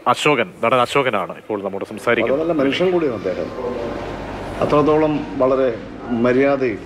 അശോകൻ നടൻ അശോകനാണ് ഇപ്പോൾ നമ്മോട് വളരെ സംസാരിക്കുന്നത് നല്ല മനുഷ്യൻ കൂടിയാണ് അദ്ദേഹം അത്രത്തോളം വളരെ മര്യാദയും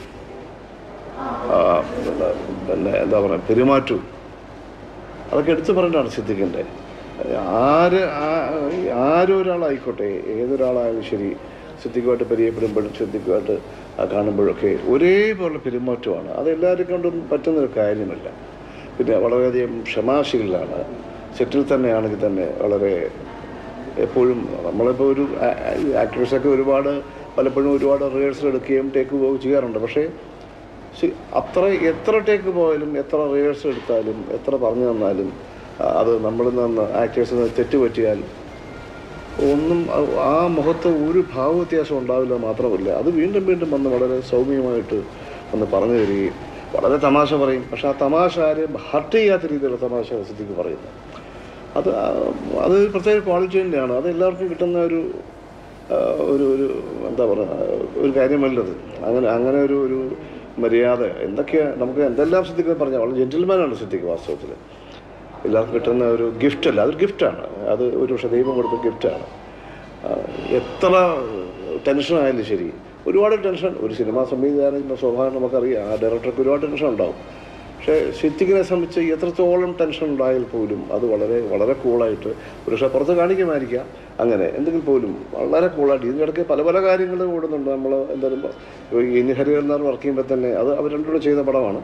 ആ, പിന്നെ എന്താ പറയുക പെരുമാറ്റവും അതൊക്കെ എടുത്തു പറഞ്ഞിട്ടാണ് സിദ്ദിഖിൻ്റെ ആര് ആ- ആരൊരാളായിക്കോട്ടെ ഏതൊരാളായാലും ശരി സിദ്ദിഖുമായിട്ട് പരിചയപ്പെടുമ്പോഴും സിദ്ദിഖുമായിട്ട് കാണുമ്പോഴൊക്കെ ഒരേപോലെ പെരുമാറ്റമാണ് അത് എല്ലാവരും കൊണ്ടും പറ്റുന്നൊരു കാര്യമല്ല പിന്നെ വളരെയധികം ക്ഷമാശീലാണ് സെറ്റിൽ തന്നെയാണെങ്കിൽ തന്നെ വളരെ എപ്പോഴും നമ്മളിപ്പോൾ ഒരു ആക്ടേഴ്സൊക്കെ ഒരുപാട് പലപ്പോഴും ഒരുപാട് റിഹേഴ്സൽ എടുക്കുകയും ടേക്ക് പോവുകയും ചെയ്യാറുണ്ട് പക്ഷേ ശരി, അത്ര എത്ര ടേക്ക് പോയാലും എത്ര റിഹേഴ്സൽ എടുത്താലും എത്ര പറഞ്ഞു തന്നാലും ആ, അത് നമ്മളിൽ നിന്ന് ആക്ടേഴ്സിൽ നിന്ന് തെറ്റ് പറ്റിയാൽ ഒന്നും ആ- ആ മുഖത്ത് ഒരു ഭാവവ്യത്യാസം ഉണ്ടാവില്ല മാത്രമല്ല അത് വീണ്ടും വീണ്ടും വന്ന് വളരെ സൗമ്യമായിട്ട് വന്ന് പറഞ്ഞു തരികയും വളരെ തമാശ പറയും പക്ഷെ ആ തമാശ ആരെയും ഹർട്ട് ചെയ്യാത്ത രീതിയിലുള്ള തമാശ സിദ്ധിക്ക് പറയുന്നത് അത് ആ, അത് ഒരു പ്രത്യേക ക്വാളിറ്റി തന്നെയാണ് അത് എല്ലാവർക്കും കിട്ടുന്ന ഒരു ആ, ഒരു ഒരു എന്താ പറയുക ഒരു കാര്യമല്ലത് അങ്ങനെ അങ്ങനെ ഒരു ഒരു മര്യാദ എന്തൊക്കെയാ നമുക്ക് എന്തെല്ലാം സിദ്ധിക്ക് പറഞ്ഞാൽ വളരെ ജെന്റിൽമാനാണ് സിദ്ധിക്ക് വാസ്തവത്തിൽ എല്ലാവർക്കും കിട്ടുന്ന ഒരു ഗിഫ്റ്റല്ല അതൊരു ഗിഫ്റ്റാണ് അത് ഒരു പക്ഷേ ദൈവം കൊടുത്ത ഗിഫ്റ്റാണ് ആ, എത്ര ടെൻഷൻ ആയാലും ശരി ഒരുപാട് ടെൻഷൻ ഒരു സിനിമാ സംവിധാനം സ്വാഭാവികം നമുക്കറിയാം ആ ഡയറക്ടർക്ക് ഒരുപാട് ടെൻഷൻ ഉണ്ടാവും പക്ഷേ സിദ്ദിഖിനെ സംബന്ധിച്ച് എത്രത്തോളം ടെൻഷൻ ഉണ്ടായാൽ പോലും അത് വളരെ വളരെ കൂളായിട്ട് ഒരു പക്ഷേ പുറത്ത് കാണിക്കുമായിരിക്കാം അങ്ങനെ എന്തെങ്കിലും പോലും വളരെ കൂളായിട്ട് ഇതിനിടയ്ക്ക് പല പല കാര്യങ്ങൾ കൂടുന്നുണ്ട് നമ്മൾ എന്തായാലും ഇനി ഹരിഹരനാർ വർക്ക് ചെയ്യുമ്പോൾ തന്നെ അത് അവർ രണ്ടുകൂടെ ചെയ്ത പടമാണ്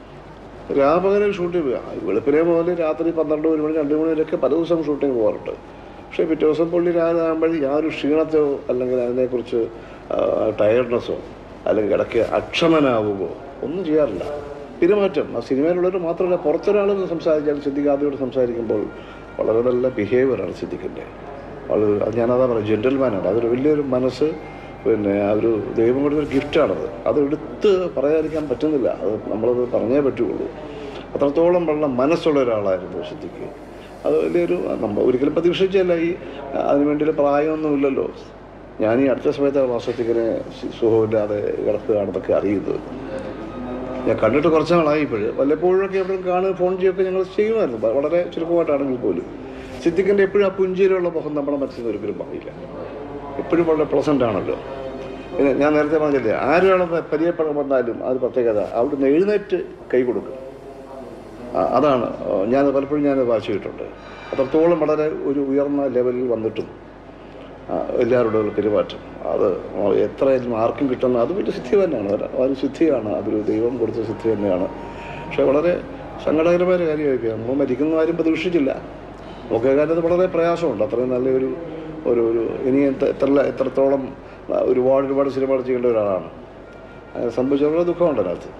രാപകരം ഷൂട്ടിംഗ് പോവുക വെളുപ്പിനെ മുതൽ രാത്രി പന്ത്രണ്ട് ഒരു മണി രണ്ട് മണി വരെയൊക്കെ പല ദിവസം ഷൂട്ടിംഗ് പോകാറുണ്ട് പക്ഷേ പിറ്റേ ദിവസം പുള്ളി രാവിലെ ആകുമ്പോൾ യാതൊരു ക്ഷീണത്തോ അല്ലെങ്കിൽ അതിനെക്കുറിച്ച് ടയർഡ്നെസ്സോ അല്ലെങ്കിൽ ഇടയ്ക്ക് അക്ഷമനാവുകയോ ഒന്നും ചെയ്യാറില്ല പെരുമാറ്റം ആ സിനിമയിലുള്ളവർ മാത്രമല്ല പുറത്തൊരാൾ സംസാരിച്ചാൽ സിദ്ദിഖ് ആദ്യമായിട്ട് സംസാരിക്കുമ്പോൾ വളരെ നല്ല ബിഹേവിയറാണ് സിദ്ദിഖിൻ്റെ വളരെ അത് ഞാനതാ പറയാം ജെൻറ്റൽമാനാണ് അതൊരു വലിയൊരു മനസ്സ് പിന്നെ ആ ഒരു ദൈവം കൊടുത്തൊരു ഗിഫ്റ്റാണത് അത് എടുത്ത് പറയാതിരിക്കാൻ പറ്റുന്നില്ല അത് നമ്മളത് പറഞ്ഞേ പറ്റുള്ളൂ അത്രത്തോളം വളരെ മനസ്സുള്ള ഒരാളായിരുന്നു സിദ്ദിഖ് അത് വലിയൊരു നമ്മൾ ഒരിക്കലും പ്രതീക്ഷിച്ചല്ല ഈ അതിന് വേണ്ടിയുള്ള പ്രായമൊന്നുമില്ലല്ലോ ഞാൻ ഈ അടുത്ത സമയത്ത് വാസത്തിക്കിനെ സുഖമില്ലാതെ കിടക്കുകയാണെന്നൊക്കെ അറിയുന്നത് ഞാൻ കണ്ടിട്ട് കുറച്ച് നാളായി ഇപ്പോഴ് വല്ലപ്പോഴൊക്കെ എവിടെ കാണുക ഫോൺ ചെയ്യുകയൊക്കെ ഞങ്ങൾ ചെയ്യുമായിരുന്നു വ- വളരെ ചുരുക്കമായിട്ടാണെങ്കിൽ പോലും സിദ്ദിഖിൻ്റെ എപ്പോഴും ആ പുഞ്ചിരിയുള്ള മുഖം നമ്മുടെ മനസ്സിൽ നിന്ന് ഒരിക്കലും മാറിയില്ല എപ്പോഴും വളരെ പ്ലസൻ്റ് ആണല്ലോ പിന്നെ ഞാൻ നേരത്തെ പറഞ്ഞില്ലേ ആരാണ് പരിചയപ്പെടാൻ വന്നാലും അത് പ്രത്യേകത അവിടുന്ന് എഴുന്നേറ്റ് കൈ കൊടുക്കും ആ, അതാണ് ആ, ഞാൻ പലപ്പോഴും ഞാൻ വായിച്ചിട്ടുണ്ട് അത്രത്തോളം വളരെ ഒരു ഉയർന്ന ലെവലിൽ വന്നിട്ടും ആ, എല്ലാവരോടുള്ള പെരുമാറ്റം അത് എത്രയായാലും ആർക്കും കിട്ടുന്ന അത് വലിയ സിദ്ധി തന്നെയാണ് ഒരു- ഒരു സിദ്ധിയാണ് അതൊരു ദൈവം കൊടുത്ത സിദ്ധി തന്നെയാണ് പക്ഷേ വളരെ സങ്കടകരമായ ഒരു കാര്യമായി പോയി നമ്മൾ മരിക്കുന്ന കാര്യം പ്രതീക്ഷിച്ചില്ല നമുക്ക് കാര്യത്തിൽ വളരെ പ്രയാസമുണ്ട് അത്രയും നല്ലൊരു ഒരു ഒരു ഇനി എത്ര എത്ര എത്രത്തോളം ആ, ഒരുപാട് ഒരുപാട് സിനിമകൾ ചെയ്യേണ്ട ഒരാളാണ് അങ്ങനെ സംഭവിച്ച വളരെ ദുഃഖമുണ്ട് അതിനകത്ത്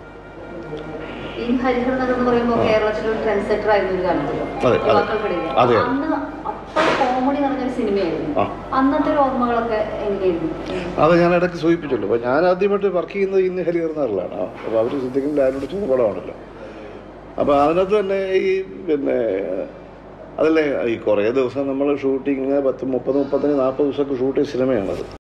ഈ ഹരിഹരൻ എന്ന് പറയുമ്പോൾ കേരളത്തിലെ ഒരു ട്രെൻഡ് സെറ്റർ ആയിരുന്നു ഒരു കാലത്തല്ലോ അതെ, അതെ. യുവാക്കൾക്കിടയിൽ അതെ. അന്ന് അപ്പോൾ കോമഡി നിറഞ്ഞൊരു സിനിമയായിരുന്നു ആ. അന്നത്തെ ഒരു ഓർമ്മകളൊക്കെ എങ്ങനെയായിരുന്നു അത് ഞാൻ ഇടയ്ക്ക് സൂചിപ്പിച്ചല്ലോ അപ്പോൾ ഞാൻ ആദ്യമായിട്ട് വർക്ക് ചെയ്യുന്നത് ഇന്ന് ഹരിഹർന്നാറിലാണ് അപ്പോൾ അവർ സിദ്ധിക്കുന്ന ആരോട് ചെയ്ത പടമാണല്ലോ അപ്പോൾ അതിനകത്ത് തന്നെ ഈ പിന്നെ അതല്ലേ ഈ കുറേ ദിവസം നമ്മൾ ഷൂട്ടിങ് പത്ത് മുപ്പത് മുപ്പത്തഞ്ച് നാൽപ്പത് ദിവസമൊക്കെ ഷൂട്ട് ചെയ്ത സിനിമയാണത്